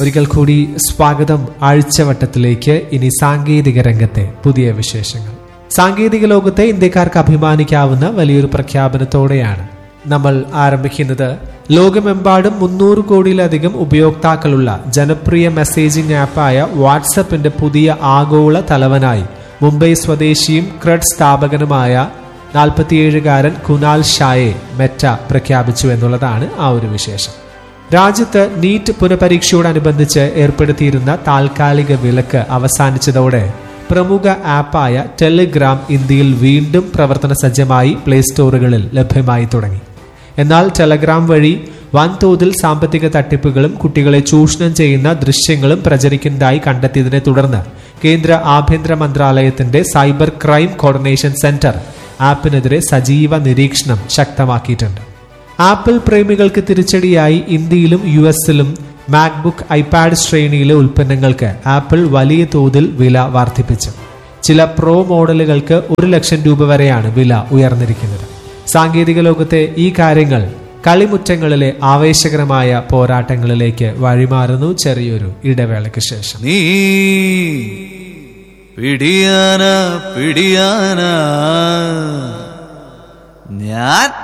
ഒരിക്കൽ കൂടി സ്വാഗതം ആഴ്ചവട്ടത്തിലേക്ക് ഇനി സാങ്കേതിക രംഗത്തെ പുതിയ വിശേഷങ്ങൾ സാങ്കേതിക ലോകത്തെ ഇന്ത്യക്കാർക്ക് അഭിമാനിക്കാവുന്ന വലിയൊരു പ്രഖ്യാപനത്തോടെയാണ് നമ്മൾ ആരംഭിക്കുന്നത് ലോകമെമ്പാടും മുന്നൂറ് കോടിയിലധികം ഉപയോക്താക്കളുള്ള ജനപ്രിയ മെസ്സേജിംഗ് ആപ്പായ വാട്സപ്പിന്റെ പുതിയ ആഗോള തലവനായി മുംബൈ സ്വദേശിയും ക്രെഡ് സ്ഥാപകനുമായ നാൽപ്പത്തിയേഴുകാരൻ കുനാൽ ഷായെ മെറ്റ പ്രഖ്യാപിച്ചു എന്നുള്ളതാണ് ആ ഒരു വിശേഷം രാജ്യത്ത് നീറ്റ് പുനഃപരീക്ഷയോടനുബന്ധിച്ച് ഏർപ്പെടുത്തിയിരുന്ന താൽക്കാലിക വിലക്ക് അവസാനിച്ചതോടെ പ്രമുഖ ആപ്പായ ടെലിഗ്രാം ഇന്ത്യയിൽ വീണ്ടും പ്രവർത്തന സജ്ജമായി പ്ലേ സ്റ്റോറുകളിൽ ലഭ്യമായി തുടങ്ങി എന്നാൽ ടെലഗ്രാം വഴി വൻതോതിൽ സാമ്പത്തിക തട്ടിപ്പുകളും കുട്ടികളെ ചൂഷണം ചെയ്യുന്ന ദൃശ്യങ്ങളും പ്രചരിക്കുന്നതായി കണ്ടെത്തിയതിനെ തുടർന്ന് കേന്ദ്ര ആഭ്യന്തര മന്ത്രാലയത്തിന്റെ സൈബർ ക്രൈം കോർഡിനേഷൻ സെന്റർ ആപ്പിനെതിരെ സജീവ നിരീക്ഷണം ശക്തമാക്കിയിട്ടുണ്ട് ആപ്പിൾ പ്രേമികൾക്ക് തിരിച്ചടിയായി ഇന്ത്യയിലും യു എസിലും മാക്ബുക്ക് ഐപാഡ് ശ്രേണിയിലെ ഉൽപ്പന്നങ്ങൾക്ക് ആപ്പിൾ വലിയ തോതിൽ വില വർദ്ധിപ്പിച്ചു ചില പ്രോ മോഡലുകൾക്ക് ഒരു ലക്ഷം രൂപ വരെയാണ് വില ഉയർന്നിരിക്കുന്നത് സാങ്കേതിക ലോകത്തെ ഈ കാര്യങ്ങൾ കളിമുറ്റങ്ങളിലെ ആവേശകരമായ പോരാട്ടങ്ങളിലേക്ക് വഴിമാറുന്നു ചെറിയൊരു ഇടവേളയ്ക്ക് ശേഷം നീ പിടിയാന പിടിയാന ഞാൻ